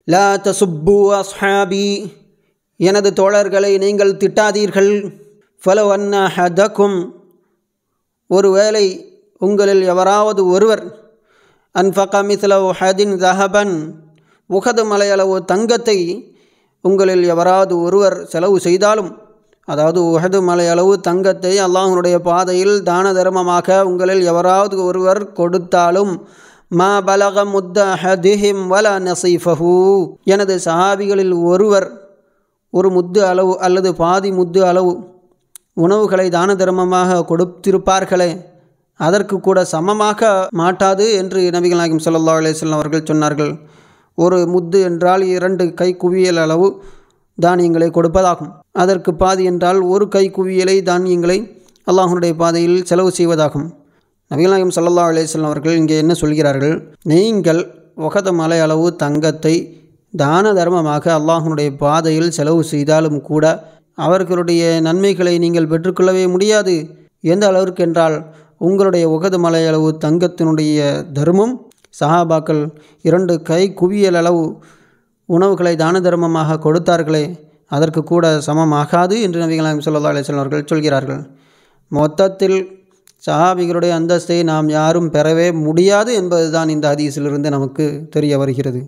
லா தசுப்பு அஸ்ஹாபி எனது தோழர்களை நீங்கள் திட்டாதீர்கள் ஃபலோ அன்ன ஹதக்கும் ஒருவேளை உங்களில் எவராவது ஒருவர் அன்ஃபக மிஸ்லவ் ஹதின் தஹபன் உகது மலையளவு தங்கத்தை உங்களில் எவராவது ஒருவர் செலவு செய்தாலும் அதாவது உகது மலையளவு தங்கத்தை அல்லாஹனுடைய பாதையில் தான தர்மமாக உங்களில் எவராவது ஒருவர் கொடுத்தாலும் மா பலக முத்த ஹதிஹிம் வல நசீஃபஹூ எனது சஹாபிகளில் ஒருவர் ஒரு முத்து அளவு அல்லது பாதி முத்து அளவு உணவுகளை தான தர்மமாக கொடுத்திருப்பார்களே அதற்கு கூட சமமாக மாட்டாது என்று நபிகள் நாயகம் சல்லா அலிஸ்லாம் அவர்கள் சொன்னார்கள் ஒரு முத்து என்றால் இரண்டு கை குவியல் அளவு தானியங்களை கொடுப்பதாகும் அதற்கு பாதி என்றால் ஒரு கை குவியலை தானியங்களை அல்லாஹனுடைய பாதையில் செலவு செய்வதாகும் நபிகள் நாயகம் சல்லா அலிஸ்லாம் அவர்கள் இங்கே என்ன சொல்கிறார்கள் நீங்கள் உகத மலை அளவு தங்கத்தை தான தர்மமாக அல்லாஹனுடைய பாதையில் செலவு செய்தாலும் கூட அவர்களுடைய நன்மைகளை நீங்கள் பெற்றுக்கொள்ளவே முடியாது எந்த அளவிற்கு என்றால் உங்களுடைய உகது மலையளவு தங்கத்தினுடைய தர்மம் சஹாபாக்கள் இரண்டு கை குவியல் அளவு உணவுகளை தான தர்மமாக கொடுத்தார்களே அதற்கு கூட சமமாகாது என்று நபிகளாம் சொல்லா அலிஸ்லாம் அவர்கள் சொல்கிறார்கள் மொத்தத்தில் சஹாபிகளுடைய அந்தஸ்தை நாம் யாரும் பெறவே முடியாது என்பதுதான் இந்த ஹதீஸிலிருந்து நமக்கு தெரிய வருகிறது